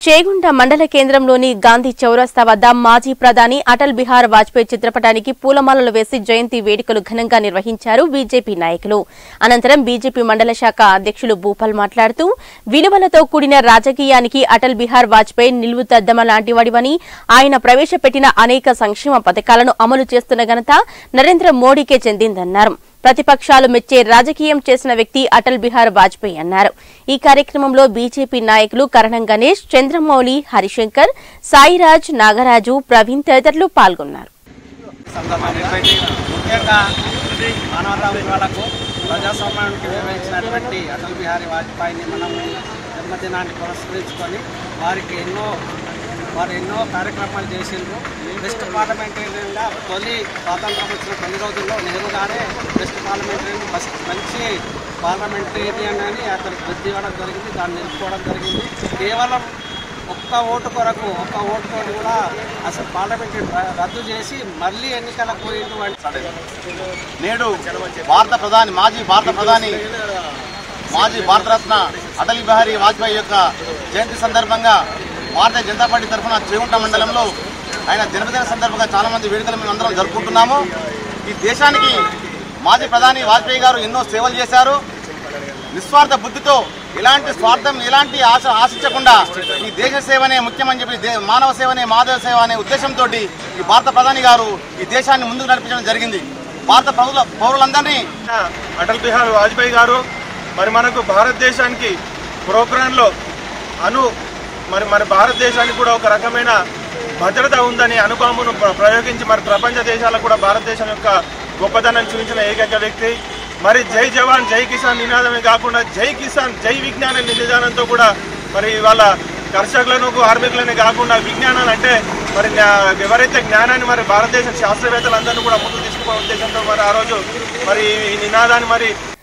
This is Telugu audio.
చేగుంట మండల కేంద్రంలోని గాంధీ చౌరస్తా వద్ద మాజీ ప్రధాని అటల్ బిహార్ వాజ్పేయి చిత్రపటానికి పూలమాలలు వేసి జయంతి వేడుకలు ఘనంగా నిర్వహించారు బీజేపీ నాయకులు అనంతరం బీజేపీ మండల శాఖ అధ్యక్షులు భూపాల్ మాట్లాడుతూ విలువలతో కూడిన రాజకీయానికి అటల్ బిహార్ వాజ్పేయి నిలువుతద్దమ లాంటివాడివని ఆయన ప్రవేశపెట్టిన అనేక సంక్షేమ పథకాలను అమలు చేస్తున్న ఘనత నరేంద్ర మోడీకే చెందిందన్నారు ప్రతిపక్షాలు మెచ్చే రాజకీయం చేసిన వ్యక్తి అటల్ బిహార్ వాజ్పేయి అన్నారు ఈ కార్యక్రమంలో బీజేపీ నాయకులు కరణం గణేష్ చంద్రమౌళి హరిశంకర్ సాయిరాజ్ నాగరాజు ప్రవీణ్ తదితరులు పాల్గొన్నారు సందర్భాన్ని ముఖ్యంగా మానవరావు వాళ్ళకు ప్రజాస్వామ్యానికి నిర్వహించినటువంటి అటల్ బిహారీ వాజ్పేయిని మనము జన్మదినాన్ని పురస్కరించుకొని వారికి ఎన్నో వారు ఎన్నో కార్యక్రమాలు చేసిండ్రు బెస్ట్ పార్లమెంటేరియన్గా తొలి స్వాతంత్రం వచ్చిన తొలి రోజుల్లో నెహ్రూ గారే బెస్ట్ పార్లమెంటేరియన్ ఫస్ట్ మంచి పార్లమెంటేరియన్ అని అతనికి బుద్ధి ఇవ్వడం జరిగింది దాన్ని నిలుపుకోవడం జరిగింది కేవలం ఒక్క ఓటు కొరకు ఒక్క ఓటుతో కూడా అసలు పార్లమెంట్ రద్దు చేసి మళ్ళీ ఎన్నికలకు పోయినటువంటి నేడు భారత ప్రధాని మాజీ భారత ప్రధాని మాజీ భారతరత్న అటల్ బిహారీ వాజ్పేయి యొక్క జయంతి సందర్భంగా భారతీయ జనతా పార్టీ తరఫున చేగుంట మండలంలో ఆయన జన్మదిన సందర్భంగా చాలా మంది వేడుకలు మేము అందరం జరుపుకుంటున్నాము ఈ దేశానికి మాజీ ప్రధాని వాజ్పేయి గారు ఎన్నో సేవలు చేశారు నిస్వార్థ బుద్ధితో ఎలాంటి స్వార్థం ఎలాంటి ఆశ ఆశించకుండా ఈ దేశ సేవనే ముఖ్యమని చెప్పి దే- మానవ సేవనే మాధవ సేవ అనే ఉద్దేశంతో ఈ భారత ప్రధాని గారు ఈ దేశాన్ని ముందుకు నడిపించడం జరిగింది భారత పౌరుల పౌరులందరినీ అటల్ బిహారీ వాజ్పేయి గారు మరి మనకు భారతదేశానికి ప్రోగ్రాంలో అను మరి మన భారతదేశానికి కూడా ఒక రకమైన భద్రత ఉందని అనుభవమును ప్ర- ప్రయోగించి మరి ప్రపంచ దేశాలకు కూడా భారతదేశం యొక్క గొప్పతనాన్ని చూపించిన ఏకైక వ్యక్తి మరి జై జవాన్ జై కిసాన్ నినాదమే కాకుండా జై కిసాన్ జై విజ్ఞాన నినాదంతో కూడా మరి వాళ్ళ కర్షకులను కార్మికులని కాకుండా విజ్ఞానాలు అంటే మరి జ్ఞా- ఎవరైతే జ్ఞానాన్ని మరి భారతదేశ శాస్త్రవేత్తలందరినీ కూడా ముందుకు తీసుకునే ఉద్దేశంతో మరి ఆ రోజు మరి ఈ నినాదాన్ని మరి